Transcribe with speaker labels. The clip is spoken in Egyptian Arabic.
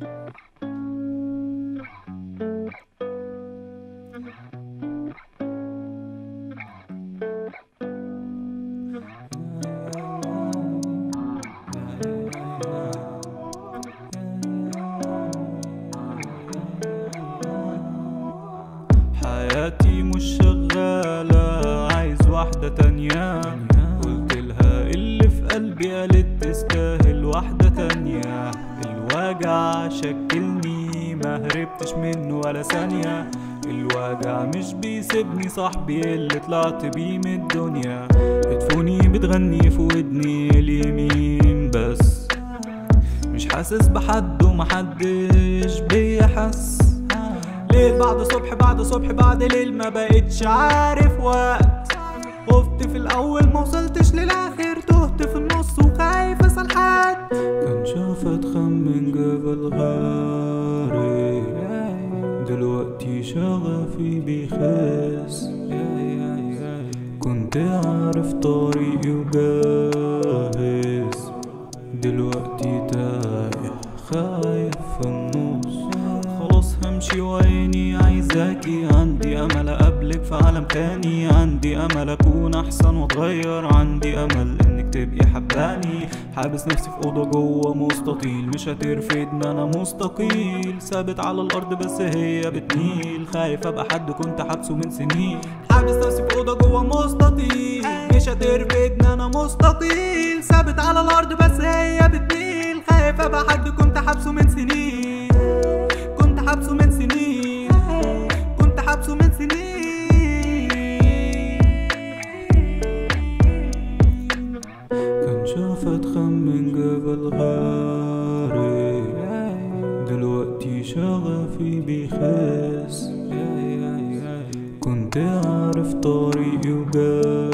Speaker 1: حياتي مش شغالة عايز واحدة تانية قلت لها اللي في قلبي قالت تستاهل واحدة تانية الوجع شكلني ما هربتش منه ولا ثانية الوجع مش بيسيبني صاحبي اللي طلعت بيه من الدنيا هدفوني بتغني في ودني اليمين بس مش حاسس بحد ومحدش بيا حس ليل بعد صبح بعد صبح بعد ليل ما بقتش عارف وقت خفت في الاول ما وصلتش للاخر تهت في النص وخايف اسال حد كان شاف اتخن من جبل غاري دلوقتي شغفي بيخس كنت عارف طريقي وجاهز دلوقتي تايه خايف في النص خلاص همشي وعيني عايزاكي عندي امل اقابلك في عالم تاني عندي امل اكون احسن واتغير عندي امل انك تبقي حباني حابس نفسي في اوضه جوه مستطيل مش هترفدني انا مستقيل ثابت على الارض بس هي بتميل خايف ابقى حد كنت حابسه من سنين حابس نفسي في اوضه جوه مستطيل مش هترفدني انا مستقيل ثابت على الارض بس هي بتميل خايف ابقى حد كنت حابسه من سنين كنت حابسه من سنين كنت حابسه من سنين كان شاف اتخن من جبل غاري دلوقتي شغفي بيخس كنت عارف طريقي وجاي